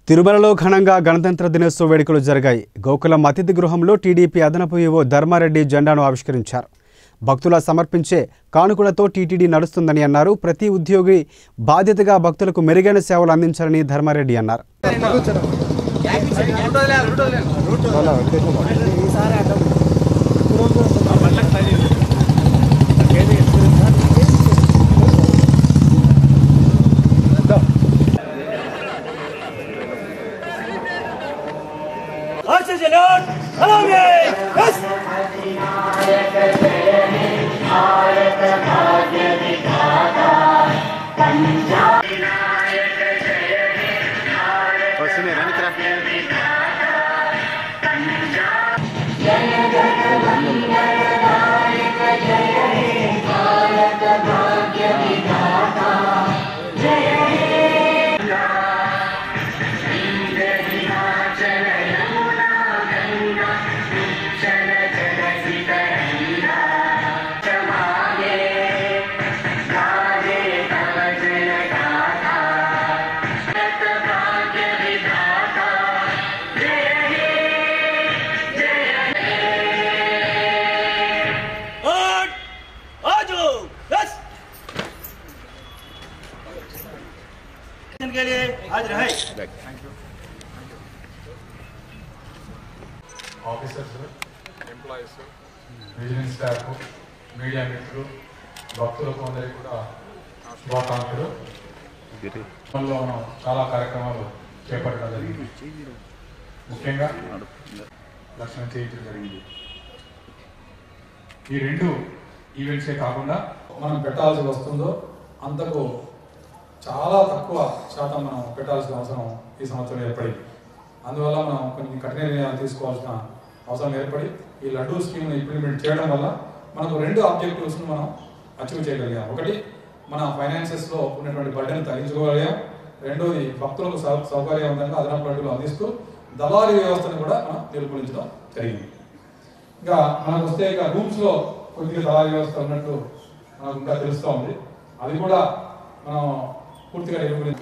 తిరుమలలో ఘనంగా గణతంత్ర దినోత్సవ వేడుకలు జరిగాయి గోకులం అతిథి గృహంలో టీడీపీ అదనపు ఈవో ధర్మారెడ్డి జెండాను ఆవిష్కరించారు భక్తుల సమర్పించే కానుకలతో టీటీడీ నడుస్తుందని అన్నారు ప్రతి ఉద్యోగి బాధ్యతగా భక్తులకు మెరుగైన సేవలు అందించాలని ధర్మారెడ్డి అన్నారు Arsenal, Alame, yes! और आजो यस के लिए हाजिर है officers employees vigilance staff media మిత్రులు భక్తులకు అందరికీ కూడా శుభాకాంక్షలు మనలో మనం చాలా కార్యక్రమాలు చేపట్టడం జరిగింది ముఖ్యంగా లక్షణ చేయించడం జరిగింది ఈ రెండు ఈవెంట్సే కాకుండా మనం పెట్టాల్సి వస్తుందో అంతకు చాలా తక్కువ శాతం మనం పెట్టాల్సిన అవసరం ఈ సంవత్సరం ఏర్పడింది అందువల్ల మనం కొన్ని కఠిన నిర్ణయాలు తీసుకోవాల్సిన అవసరం ఏర్పడి ఈ లడ్డూ స్కీమ్ని ఇంప్లిమెంట్ చేయడం వల్ల మనకు రెండు ఆబ్జెక్టివ్స్ను మనం అచీవ్ చేయగలిగాం ఒకటి మన ఫైనాన్సెస్లో ఉన్నటువంటి బడ్డని తగ్గించుకోగలిగాం రెండోది భక్తులకు సౌ సౌకర్యవంతంగా అదనపు లడ్డూలు అందిస్తూ దళారీ వ్యవస్థను కూడా మనం నిర్మూలించడం జరిగింది ఇంకా మనకు వస్తే ఇక రూమ్స్ లో కొద్దిగా దళారీ వ్యవస్థ ఉన్నట్టు మనకు ఇంకా తెలుస్తూ ఉంది అది కూడా మనం పూర్తిగా నిర్మూలించ